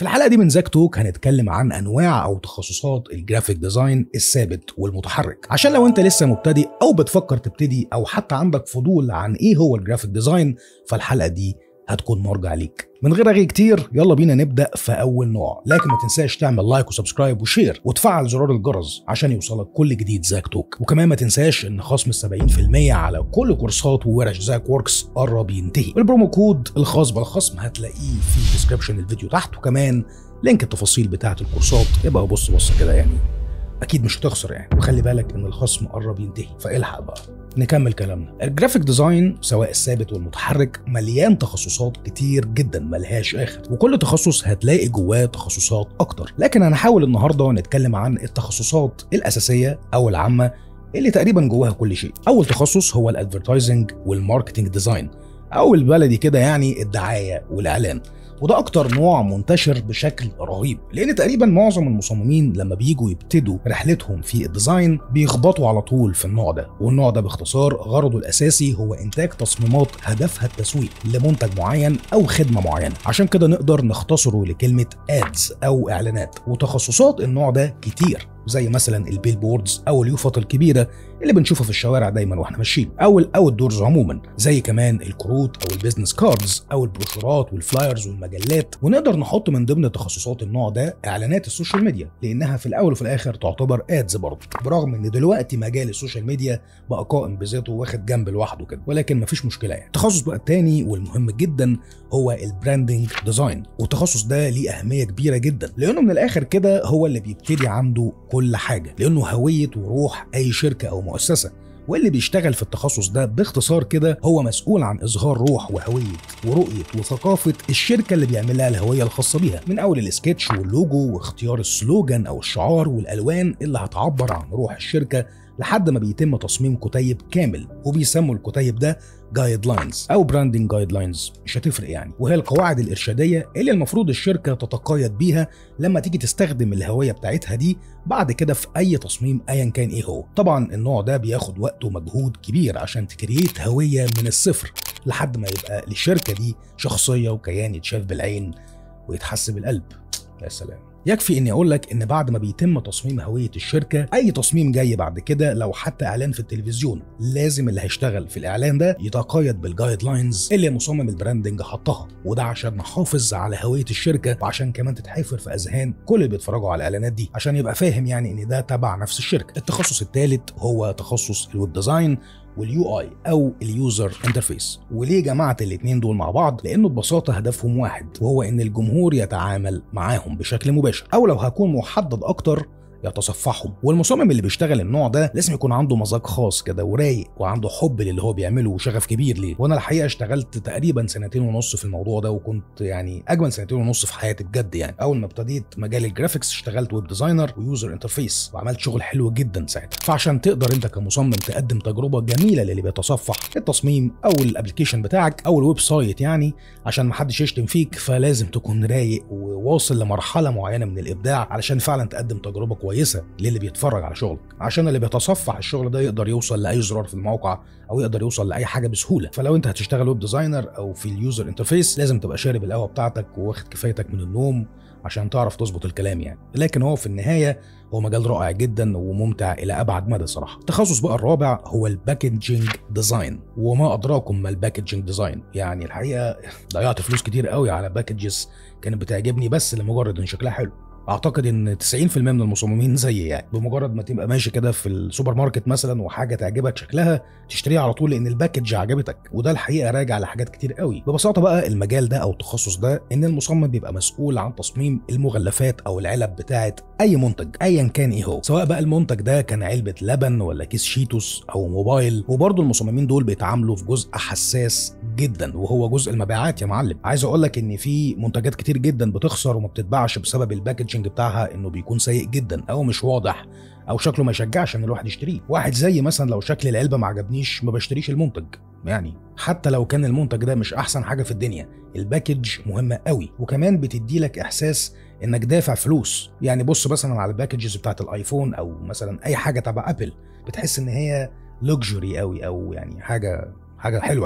الحلقه دي من زاك توك هنتكلم عن انواع او تخصصات الجرافيك ديزاين الثابت والمتحرك عشان لو انت لسه مبتدئ او بتفكر تبتدي او حتى عندك فضول عن ايه هو الجرافيك ديزاين فالحلقه دي هتكون مرجع ليك من غير رغي كتير يلا بينا نبدا في اول نوع لكن ما تنساش تعمل لايك وسبسكرايب وشير وتفعل زرار الجرس عشان يوصلك كل جديد زاك توك وكمان ما تنساش ان خصم 70% على كل كورسات وورش زاك وركس قرب ينتهي والبرومو كود الخاص بالخصم هتلاقيه في ديسكربشن الفيديو تحت وكمان لينك التفاصيل بتاعه الكورسات يبقى بص بص كده يعني اكيد مش هتخسر يعني وخلي بالك ان الخصم قرب ينتهي فالحق بقى نكمل كلامنا الجرافيك ديزاين سواء الثابت والمتحرك مليان تخصصات كتير جدا ملهاش اخر وكل تخصص هتلاقي جواه تخصصات اكتر لكن هنحاول النهارده نتكلم عن التخصصات الاساسيه او العامه اللي تقريبا جواها كل شيء اول تخصص هو الادفرتايزنج والماركتنج ديزاين او البلدي كده يعني الدعايه والاعلان وده اكتر نوع منتشر بشكل رهيب لان تقريبا معظم المصممين لما بييجوا يبتدوا رحلتهم في الديزاين بيخبطوا على طول في النوع ده والنوع ده باختصار غرضه الاساسي هو انتاج تصميمات هدفها التسويق لمنتج معين او خدمه معينه عشان كده نقدر نختصره لكلمه ادز او اعلانات وتخصصات النوع ده كتير زي مثلا البيل بوردز او اليوفط الكبيره اللي بنشوفها في الشوارع دايما واحنا ماشيين او الاوت دورز عموما زي كمان الكروت او البيزنس كاردز او البروشورات والفلايرز والمجلات ونقدر نحط من ضمن تخصصات النوع ده اعلانات السوشيال ميديا لانها في الاول وفي الاخر تعتبر ادز برضه برغم ان دلوقتي مجال السوشيال ميديا بقى قائم بذاته واخد جنب لوحده كده ولكن مفيش مشكله يعني التخصص بقى الثاني والمهم جدا هو البراندنج ديزاين والتخصص ده ليه اهميه كبيره جدا لانه من الاخر كده هو اللي بيبتدي عنده كل حاجه لانه هويه وروح اي شركه او مؤسسه واللي بيشتغل في التخصص ده باختصار كده هو مسؤول عن اظهار روح وهويه ورؤيه وثقافه الشركه اللي بيعملها الهويه الخاصه بيها من اول السكتش واللوجو واختيار السلوجان او الشعار والالوان اللي هتعبر عن روح الشركه لحد ما بيتم تصميم كتيب كامل وبيسموا الكتيب ده جايد لاينز او براندنج جايد لاينز مش هتفرق يعني وهي القواعد الارشاديه اللي المفروض الشركه تتقيد بيها لما تيجي تستخدم الهويه بتاعتها دي بعد كده في اي تصميم ايا كان ايه هو طبعا النوع ده بياخد وقت ومجهود كبير عشان تكريت هويه من الصفر لحد ما يبقى للشركه دي شخصيه وكيان يتشاف بالعين ويتحس بالقلب يا سلام يكفي اني اقول لك ان بعد ما بيتم تصميم هويه الشركه اي تصميم جاي بعد كده لو حتى اعلان في التلفزيون لازم اللي هيشتغل في الاعلان ده يتقيد بالجايد لاينز اللي مصمم البراندنج حطها وده عشان نحافظ على هويه الشركه وعشان كمان تتحفر في اذهان كل اللي بيتفرجوا على الاعلانات دي عشان يبقى فاهم يعني ان ده تبع نفس الشركه التخصص الثالث هو تخصص الويب ديزاين واليو اي او اليوزر انترفيس وليه جمعت الاثنين دول مع بعض لانه ببساطه هدفهم واحد وهو ان الجمهور يتعامل معاهم بشكل مباشر او لو هكون محدد اكتر يتصفحهم والمصمم اللي بيشتغل النوع ده لازم يكون عنده مذاق خاص كده ورايق وعنده حب للي هو بيعمله وشغف كبير ليه وانا الحقيقه اشتغلت تقريبا سنتين ونص في الموضوع ده وكنت يعني اجمل سنتين ونص في حياتي بجد يعني اول ما ابتديت مجال الجرافيكس اشتغلت ويب ديزاينر ويوزر انترفيس وعملت شغل حلو جدا ساعتها فعشان تقدر انت كمصمم تقدم تجربه جميله للي بيتصفح التصميم او الابلكيشن بتاعك او الويب سايت يعني عشان محدش يشتم فيك فلازم تكون رايق وواصل لمرحله معينه من الابداع علشان فعلا تقدم تجربه كويسه للي بيتفرج على شغلك عشان اللي بيتصفح الشغل ده يقدر يوصل لاي زرار في الموقع او يقدر يوصل لاي حاجه بسهوله فلو انت هتشتغل ويب ديزاينر او في اليوزر انترفيس لازم تبقى شارب القهوه بتاعتك وواخد كفايتك من النوم عشان تعرف تظبط الكلام يعني لكن هو في النهايه هو مجال رائع جدا وممتع الى ابعد مدى صراحه التخصص بقى الرابع هو الباكجينج ديزاين وما ادراكم ما الباكجينج ديزاين يعني الحقيقه ضيعت فلوس كتير قوي على باكجز كانت بتعجبني بس لمجرد ان شكلها حلو اعتقد ان 90% من المصممين زيي يعني بمجرد ما تبقى ماشي كده في السوبر ماركت مثلا وحاجه تعجبك شكلها تشتريها على طول لان الباكج عجبتك وده الحقيقه راجع لحاجات كتير قوي ببساطه بقى المجال ده او التخصص ده ان المصمم بيبقى مسؤول عن تصميم المغلفات او العلب بتاعه اي منتج ايا كان ايه هو سواء بقى المنتج ده كان علبه لبن ولا كيس شيتوس او موبايل وبرضه المصممين دول بيتعاملوا في جزء حساس جدا وهو جزء المبيعات يا معلم عايز اقول لك ان في منتجات كتير جدا بتخسر وما بتتباعش بسبب الباكجنج بتاعها انه بيكون سيء جدا او مش واضح او شكله ما يشجعش ان الواحد يشتريه واحد زي مثلا لو شكل العلبه ما عجبنيش ما بشتريش المنتج يعني حتى لو كان المنتج ده مش احسن حاجه في الدنيا الباكج مهمه قوي وكمان بتدي لك احساس انك دافع فلوس يعني بص مثلا على الباكجز بتاعت الايفون او مثلا اي حاجه تبع ابل بتحس ان هي لوكجري قوي او يعني حاجه حاجه حلوه يعني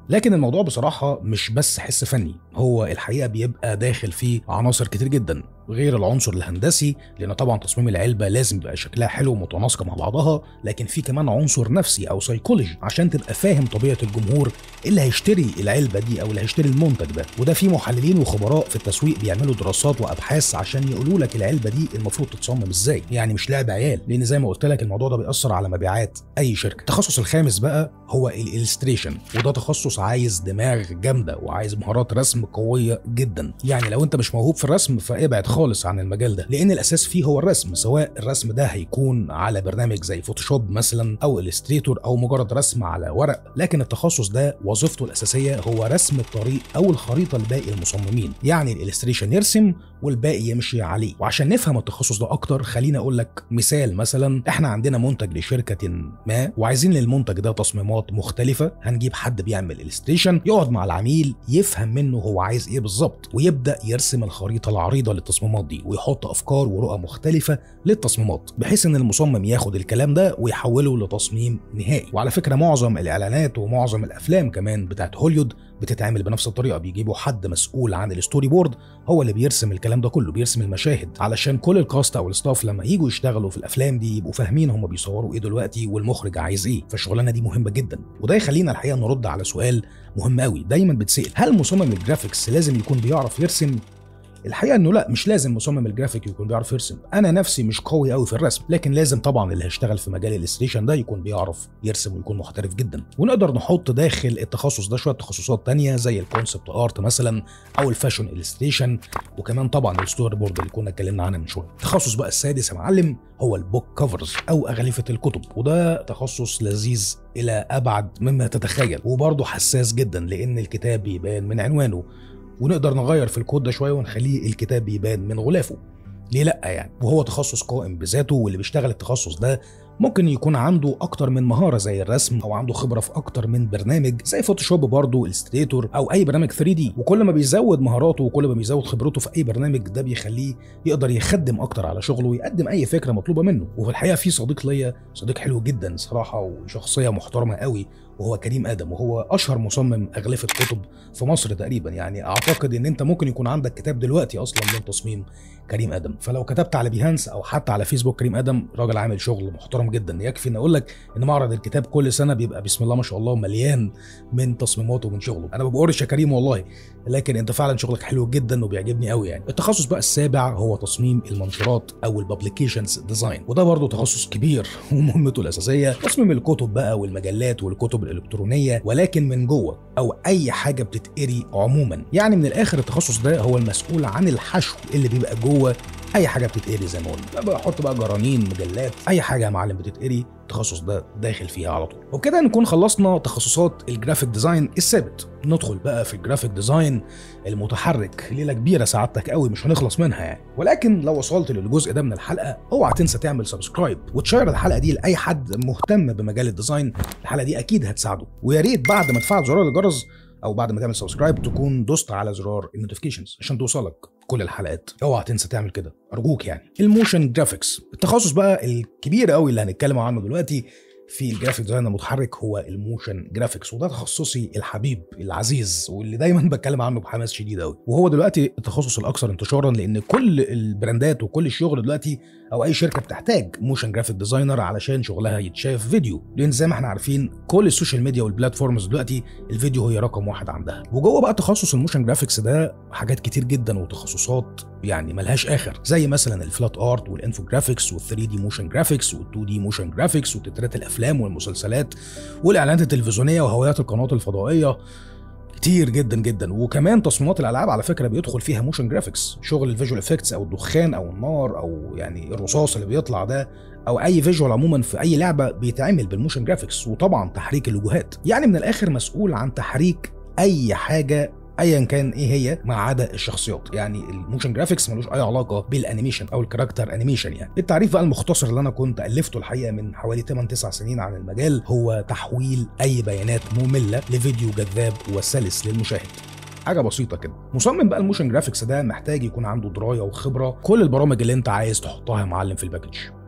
لكن الموضوع بصراحه مش بس حس فني هو الحقيقه بيبقى داخل فيه عناصر كتير جدا غير العنصر الهندسي لان طبعا تصميم العلبه لازم يبقى شكلها حلو ومتناسقه مع بعضها لكن في كمان عنصر نفسي او سيكولوجي عشان تبقى فاهم طبيعه الجمهور اللي هيشتري العلبه دي او اللي هيشتري المنتج ده وده في محللين وخبراء في التسويق بيعملوا دراسات وابحاث عشان يقولوا لك العلبه دي المفروض تتصمم ازاي يعني مش لعب عيال لان زي ما قلت لك الموضوع ده بيأثر على مبيعات اي شركه التخصص الخامس بقى هو الالستريشن وده تخصص عايز دماغ جامده وعايز مهارات رسم قويه جدا يعني لو انت مش موهوب في الرسم فابعد خالص عن المجال ده لان الاساس فيه هو الرسم سواء الرسم ده هيكون على برنامج زي فوتوشوب مثلا او الستريتور او مجرد رسم على ورق لكن التخصص ده وظيفته الاساسيه هو رسم الطريق او الخريطه لباقي المصممين يعني الالستريشن يرسم والباقي يمشي عليه وعشان نفهم التخصص ده اكتر خليني اقول لك مثال مثلا احنا عندنا منتج لشركه ما وعايزين للمنتج ده تصميمات مختلفه هنجيب حد بيعمل الستريشن يقعد مع العميل يفهم منه هو عايز ايه بالظبط ويبدا يرسم الخريطه العريضه للتصميمات دي ويحط افكار ورؤى مختلفه للتصميمات بحيث ان المصمم ياخد الكلام ده ويحوله لتصميم نهائي وعلى فكره معظم الاعلانات ومعظم الافلام كمان بتاعت هوليود بتتعمل بنفس الطريقه بيجيبوا حد مسؤول عن الستوري بورد هو اللي بيرسم الكلام ده كله بيرسم المشاهد علشان كل الكاست او الستاف لما يجوا يشتغلوا في الافلام دي يبقوا فاهمين هم بيصوروا ايه دلوقتي والمخرج عايز ايه فالشغلانه دي مهمه جدا وده يخلينا الحقيقه نرد على سؤال مهم قوي دايما بتسال هل مصمم الجرافيكس لازم يكون بيعرف يرسم الحقيقه انه لا مش لازم مصمم الجرافيك يكون بيعرف يرسم انا نفسي مش قوي قوي في الرسم لكن لازم طبعا اللي هيشتغل في مجال الالستريشن ده يكون بيعرف يرسم ويكون محترف جدا ونقدر نحط داخل التخصص ده شويه تخصصات تانية زي الكونسبت ارت مثلا او الفاشن الستريشن وكمان طبعا الستوري بورد اللي كنا اتكلمنا عنها من شويه التخصص بقى السادس يا معلم هو البوك كفرز او اغلفه الكتب وده تخصص لذيذ الى ابعد مما تتخيل وبرضه حساس جدا لان الكتاب بيبان من عنوانه ونقدر نغير في الكود ده شويه ونخليه الكتاب يبان من غلافه ليه لا يعني وهو تخصص قائم بذاته واللي بيشتغل التخصص ده ممكن يكون عنده اكتر من مهاره زي الرسم او عنده خبره في اكتر من برنامج زي فوتوشوب برضه الستريتور او اي برنامج 3 دي وكل ما بيزود مهاراته وكل ما بيزود خبرته في اي برنامج ده بيخليه يقدر يخدم اكتر على شغله ويقدم اي فكره مطلوبه منه وفي الحقيقه في صديق ليا صديق حلو جدا صراحه وشخصيه محترمه قوي وهو كريم ادم وهو اشهر مصمم اغلفه كتب في مصر تقريبا يعني اعتقد ان انت ممكن يكون عندك كتاب دلوقتي اصلا من تصميم كريم ادم فلو كتبت على بيهانس او حتى على فيسبوك كريم ادم راجل عامل شغل محترم جدا يكفي ان اقول لك ان معرض الكتاب كل سنه بيبقى بسم الله ما شاء الله مليان من تصميماته ومن شغله انا ما بقولش يا كريم والله لكن انت فعلا شغلك حلو جدا وبيعجبني قوي يعني التخصص بقى السابع هو تصميم المنشورات او الببليكيشنز ديزاين وده برضه تخصص كبير ومهمته الاساسيه تصميم الكتب بقى والمجلات والكتب الالكترونيه ولكن من جوه او اي حاجه بتتقري عموما يعني من الاخر التخصص ده هو المسؤول عن الحشو اللي بيبقى جوه اي حاجه بتتقري زي ما قلنا بحط بقى جرانين مجلات اي حاجه يا معلم بتتقري التخصص ده داخل فيها على طول وبكده نكون خلصنا تخصصات الجرافيك ديزاين الثابت ندخل بقى في الجرافيك ديزاين المتحرك ليله كبيره سعادتك قوي مش هنخلص منها يعني ولكن لو وصلت للجزء ده من الحلقه اوعى تنسى تعمل سبسكرايب وتشير الحلقه دي لاي حد مهتم بمجال الديزاين الحلقه دي اكيد هتساعده ويا ريت بعد ما تفعل زرار الجرس او بعد ما تعمل سبسكرايب تكون دوست على زرار النوتيفيكيشنز عشان توصلك كل الحلقات اوعى تنسى تعمل كده ارجوك يعني الموشن جرافيكس التخصص بقى الكبير قوي اللي هنتكلم عنه دلوقتي في الجرافيك ديزاين المتحرك هو الموشن جرافيكس وده تخصصي الحبيب العزيز واللي دايما بتكلم عنه بحماس شديد قوي وهو دلوقتي التخصص الاكثر انتشارا لان كل البراندات وكل الشغل دلوقتي او اي شركه بتحتاج موشن جرافيك ديزاينر علشان شغلها يتشاف فيديو لان زي ما احنا عارفين كل السوشيال ميديا والبلاتفورمز دلوقتي الفيديو هي رقم واحد عندها وجوه بقى تخصص الموشن جرافيكس ده حاجات كتير جدا وتخصصات يعني ملهاش اخر زي مثلا الفلات ارت والانفوجرافيكس وال3 دي موشن جرافيكس وال2 دي موشن جرافيكس وتترات الافلام والمسلسلات والاعلانات التلفزيونيه وهويات القنوات الفضائيه كتير جدا جدا وكمان تصميمات الالعاب على فكره بيدخل فيها موشن جرافيكس شغل الفيجوال افكتس او الدخان او النار او يعني الرصاص اللي بيطلع ده او اي فيجوال عموما في اي لعبه بيتعمل بالموشن جرافيكس وطبعا تحريك الوجوهات يعني من الاخر مسؤول عن تحريك اي حاجه ايا كان ايه هي ما عدا الشخصيات يعني الموشن جرافيكس ملوش اي علاقه بالانيميشن او الكاركتر انيميشن يعني التعريف بقى المختصر اللي انا كنت الفته الحقيقه من حوالي 8 9 سنين عن المجال هو تحويل اي بيانات ممله لفيديو جذاب وسلس للمشاهد حاجه بسيطه كده مصمم بقى الموشن جرافيكس ده محتاج يكون عنده درايه وخبره كل البرامج اللي انت عايز تحطها يا معلم في الباكج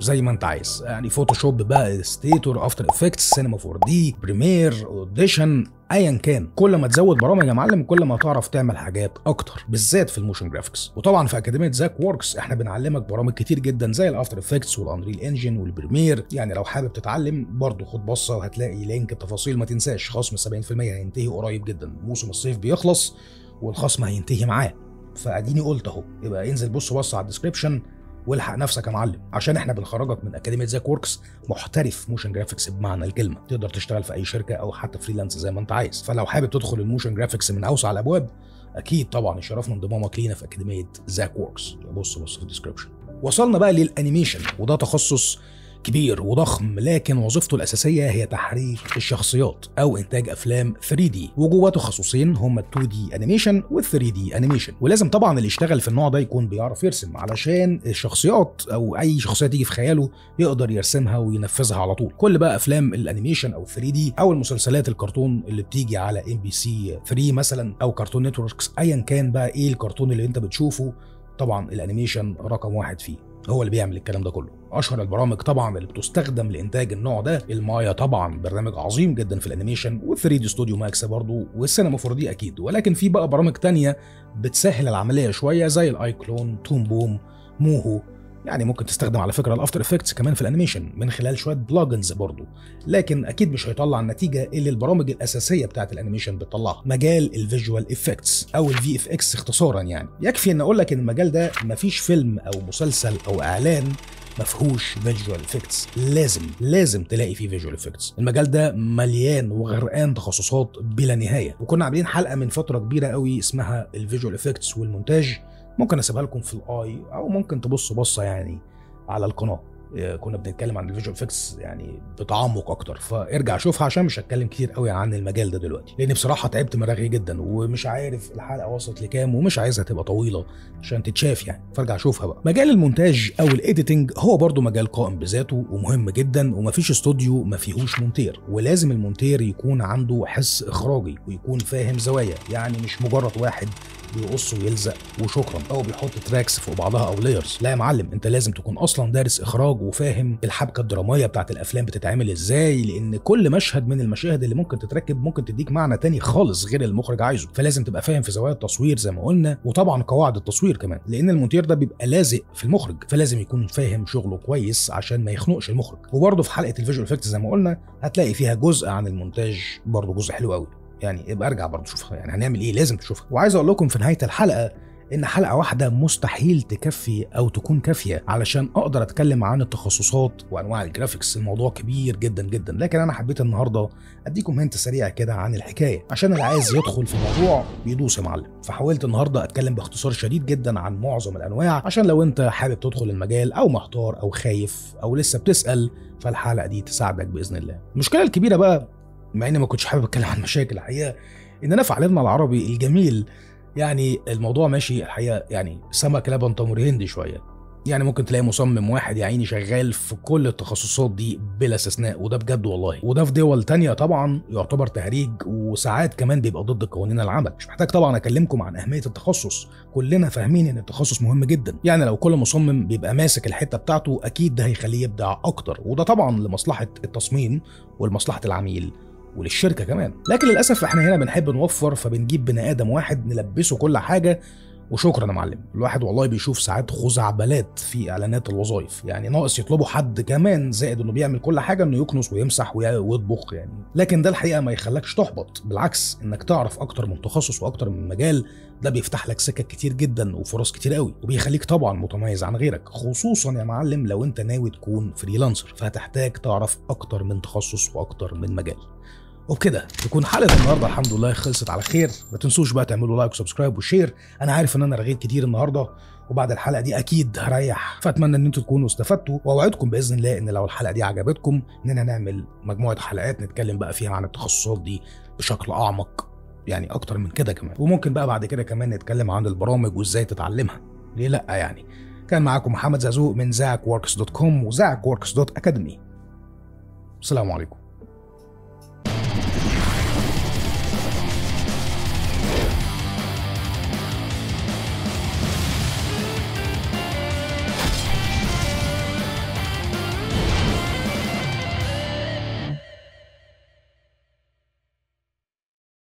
زي ما انت عايز يعني فوتوشوب بقى ستيتور افتر افكتس سينما 4 دي بريمير اوديشن ايا كان كل ما تزود برامج يا معلم كل ما تعرف تعمل حاجات اكتر بالذات في الموشن جرافيكس وطبعا في اكاديميه زاك ووركس احنا بنعلمك برامج كتير جدا زي الافتر افكتس والانريل انجن والبريمير يعني لو حابب تتعلم برضه خد بصه وهتلاقي لينك التفاصيل ما تنساش خصم 70% هينتهي قريب جدا موسم الصيف بيخلص والخصم هينتهي معاه فاديني قلت اهو يبقى انزل بص بص على الديسكربشن والحق نفسك يا معلم عشان احنا بنخرجك من اكاديميه زاك ووركس محترف موشن جرافيكس بمعنى الكلمه تقدر تشتغل في اي شركه او حتى فريلانس زي ما انت عايز فلو حابب تدخل الموشن جرافيكس من اوسع الابواب اكيد طبعا يشرفنا انضمامك لينا في اكاديميه زاك ووركس بص بص في الديسكربشن وصلنا بقى للانيميشن وده تخصص كبير وضخم لكن وظيفته الأساسية هي تحريك الشخصيات أو إنتاج أفلام 3D وجواه تخصصين هما 2D أنيميشن وال 3D أنيميشن ولازم طبعا اللي يشتغل في النوع ده يكون بيعرف يرسم علشان الشخصيات أو أي شخصية تيجي في خياله يقدر يرسمها وينفذها على طول كل بقى أفلام الأنيميشن أو 3D أو المسلسلات الكرتون اللي بتيجي على ام بي سي 3 مثلا أو كرتون نتوركس أيا كان بقى إيه الكرتون اللي أنت بتشوفه طبعا الأنيميشن رقم واحد فيه هو اللي بيعمل الكلام ده كله اشهر البرامج طبعا اللي بتستخدم لانتاج النوع ده المايا طبعا برنامج عظيم جدا في الانيميشن وال3 دي ستوديو ماكس برضه والسينما 4 دي اكيد ولكن في بقى برامج تانية بتسهل العمليه شويه زي الاي كلون توم بوم موهو يعني ممكن تستخدم على فكره الافتر افكتس كمان في الانيميشن من خلال شويه بلجنز برضه لكن اكيد مش هيطلع النتيجه اللي البرامج الاساسيه بتاعت الانيميشن بتطلعها مجال الفيجوال افكتس او الفي اف اكس اختصارا يعني يكفي ان اقول لك ان المجال ده مفيش فيلم او مسلسل او اعلان ما فيهوش فيجوال افكتس لازم لازم تلاقي فيه فيجوال افكتس المجال ده مليان وغرقان تخصصات بلا نهايه وكنا عاملين حلقه من فتره كبيره قوي اسمها الفيجوال افكتس والمونتاج ممكن اسيبها لكم في الاي او ممكن تبصوا بصه يعني على القناه كنا بنتكلم عن الفيجوال افكتس يعني بتعمق اكتر فارجع شوفها عشان مش هتكلم كتير قوي عن المجال ده دلوقتي لان بصراحه تعبت مراغي جدا ومش عارف الحلقه وصلت لكام ومش عايزها تبقى طويله عشان تتشاف يعني فارجع شوفها بقى مجال المونتاج او الايديتنج هو برضو مجال قائم بذاته ومهم جدا ومفيش استوديو ما فيهوش مونتير ولازم المونتير يكون عنده حس اخراجي ويكون فاهم زوايا يعني مش مجرد واحد بيقص ويلزق وشكرا او بيحط تراكس فوق بعضها او لايرز لا يا معلم انت لازم تكون اصلا دارس اخراج وفاهم الحبكه الدراميه بتاعت الافلام بتتعمل ازاي لان كل مشهد من المشاهد اللي ممكن تتركب ممكن تديك معنى تاني خالص غير المخرج عايزه فلازم تبقى فاهم في زوايا التصوير زي ما قلنا وطبعا قواعد التصوير كمان لان المونتير ده بيبقى لازق في المخرج فلازم يكون فاهم شغله كويس عشان ما يخنقش المخرج وبرده في حلقه الفيجوال افكتس زي ما قلنا هتلاقي فيها جزء عن المونتاج برضه جزء حلو قوي يعني ابقى ارجع برضه شوفها يعني هنعمل ايه لازم تشوفها وعايز اقول لكم في نهايه الحلقه ان حلقه واحده مستحيل تكفي او تكون كافيه علشان اقدر اتكلم عن التخصصات وانواع الجرافيكس الموضوع كبير جدا جدا لكن انا حبيت النهارده اديكم هنت سريع كده عن الحكايه عشان اللي عايز يدخل في الموضوع بيدوس يا معلم فحاولت النهارده اتكلم باختصار شديد جدا عن معظم الانواع عشان لو انت حابب تدخل المجال او محتار او خايف او لسه بتسال فالحلقه دي تساعدك باذن الله المشكله الكبيره بقى مع اني ما كنتش حابب اتكلم عن مشاكل الحقيقه ان انا في عالمنا العربي الجميل يعني الموضوع ماشي الحقيقه يعني سمك لبن تمر هندي شويه يعني ممكن تلاقي مصمم واحد يا عيني شغال في كل التخصصات دي بلا استثناء وده بجد والله وده في دول تانية طبعا يعتبر تهريج وساعات كمان بيبقى ضد قوانين العمل مش محتاج طبعا اكلمكم عن اهميه التخصص كلنا فاهمين ان التخصص مهم جدا يعني لو كل مصمم بيبقى ماسك الحته بتاعته اكيد ده هيخليه يبدع اكتر وده طبعا لمصلحه التصميم ولمصلحه العميل وللشركه كمان لكن للاسف احنا هنا بنحب نوفر فبنجيب بني ادم واحد نلبسه كل حاجه وشكرا يا معلم الواحد والله بيشوف ساعات خزعبلات في اعلانات الوظائف يعني ناقص يطلبوا حد كمان زائد انه بيعمل كل حاجه انه يكنس ويمسح ويطبخ يعني لكن ده الحقيقه ما يخلكش تحبط بالعكس انك تعرف اكتر من تخصص واكتر من مجال ده بيفتح لك سكك كتير جدا وفرص كتير قوي وبيخليك طبعا متميز عن غيرك خصوصا يا معلم لو انت ناوي تكون فريلانسر فهتحتاج تعرف اكتر من تخصص واكتر من مجال وبكده تكون حلقه النهارده الحمد لله خلصت على خير ما تنسوش بقى تعملوا لايك وسبسكرايب وشير انا عارف ان انا رغيت كتير النهارده وبعد الحلقه دي اكيد هريح فاتمنى ان انتوا تكونوا استفدتوا واوعدكم باذن الله ان لو الحلقه دي عجبتكم اننا نعمل مجموعه حلقات نتكلم بقى فيها عن التخصصات دي بشكل اعمق يعني اكتر من كده كمان وممكن بقى بعد كده كمان نتكلم عن البرامج وازاي تتعلمها ليه لا يعني كان معاكم محمد زازوق من زاك وركس دوت كوم وزاك وركس دوت اكاديمي السلام عليكم